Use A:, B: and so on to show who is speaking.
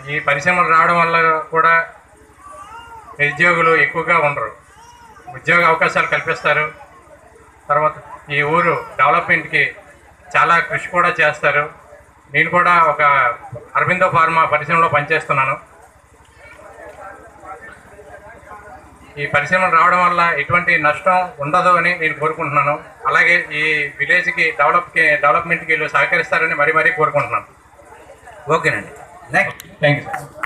A: ఈ పరిశ్రమలు రావడం వల్ల కూడా నిరుద్యోగులు ఎక్కువగా ఉండరు ఉద్యోగ అవకాశాలు కల్పిస్తారు తర్వాత ఈ ఊరు డెవలప్మెంట్కి చాలా కృషి కూడా చేస్తారు నేను కూడా ఒక అరవిందో ఫార్మా పరిశ్రమలో పనిచేస్తున్నాను ఈ పరిశ్రమలు రావడం వల్ల ఎటువంటి నష్టం ఉండదు అని నేను కోరుకుంటున్నాను అలాగే ఈ విలేజ్కి డెవలప్కి డెవలప్మెంట్కి వీళ్ళు సహకరిస్తారని మరీ మరీ కోరుకుంటున్నాను
B: ఓకేనండి నెక్స్ట్
A: థ్యాంక్ యూ సార్